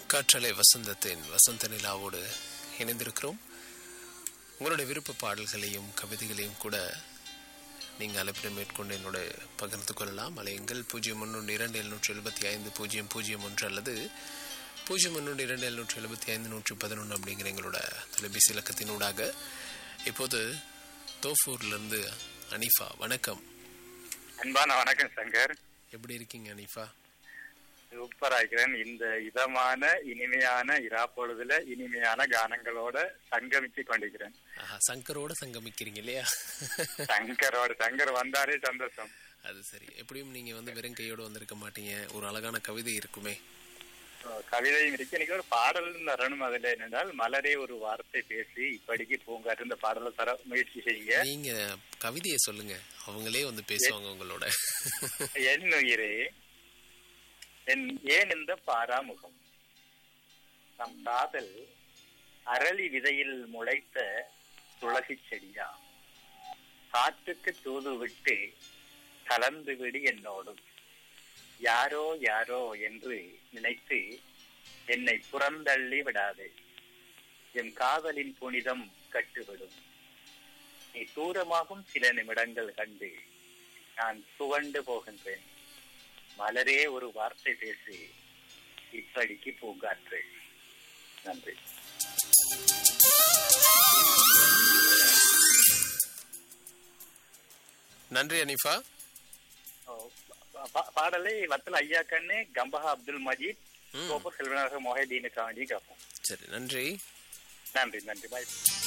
காற்றலை வசந்தத்தின் வசந்த நிலாவோடு இணைந்திருக்கிறோம் உங்களுடைய விருப்ப பாடல்களையும் கவிதைகளையும் கூட நீங்கள் அழைப்பிட மேற்கொண்டு என்னோட பகிர்ந்து கொள்ளலாம் அலையுங்கள் பூஜ்ஜியம் ஒன்று இரண்டு எழுநூற்றி எழுபத்தி ஐந்து பூஜ்ஜியம் பூஜ்ஜியம் ஒன்று அல்லது பூஜ்ஜியம் ஒன்று இரண்டு எழுநூற்றி எழுபத்தி ஐந்து நூற்றி பதினொன்று அப்படிங்கிற எங்களோட தொலைபேசி இலக்கத்தினூடாக இப்போது தோஃபூர்லேருந்து அனிஃபா வணக்கம் அன்பான வணக்கம் சங்கர் எப்படி இருக்கீங்க அனிஃபா சூப்பரா இருக்கிறேன் இந்த இதமான இனிமையான இரா பொழுதுல இனிமையான கானங்களோட சங்கமிச்சு கொண்டிருக்கிறேன் ஆஹா சங்கரோட சங்கமிக்கிறீங்க இல்லையா சங்கரோட சங்கர் வந்தாரே சந்தோஷம் அது சரி எப்படியும் நீங்க வந்து வெறும் கையோட வந்திருக்க மாட்டீங்க ஒரு அழகான கவிதை இருக்குமே கவிதையும் இருக்கு எனக்கு ஒரு பாடல் வரணும் அதுல என்னென்றால் மலரே ஒரு வார்த்தை பேசி இப்படிக்கு பூங்காற்று இந்த பாடலை தர முயற்சி செய்யுங்க நீங்க கவிதையை சொல்லுங்க அவங்களே வந்து பேசுவாங்க உங்களோட என் உயிரே என் ஏன் இந்த பாராமுகம் நம் காதல் அரளி விதையில் முளைத்த துளசி செடியா காற்றுக்கு தூது விட்டு கலந்து விடு என்னோடும் யாரோ யாரோ என்று நினைத்து என்னை புறந்தள்ளி விடாதே என் காதலின் புனிதம் கட்டுவிடும் நீ தூரமாகும் சில நிமிடங்கள் கண்டு நான் துவண்டு போகின்றேன் மலரே ஒரு வார்த்தை பேசி இப்படிக்கு பூங்காற்று நன்றி நன்றி அனிஃபா ஓ, பா- பாடலை வத்தல் ஐயா கண்ணு கம்பஹா அப்துல் மஜீத் ம். கோபர் செல்வனாக மொஹதீனுக்காண்டி கேட்போம் சரி நன்றி நன்றி நன்றி பாய்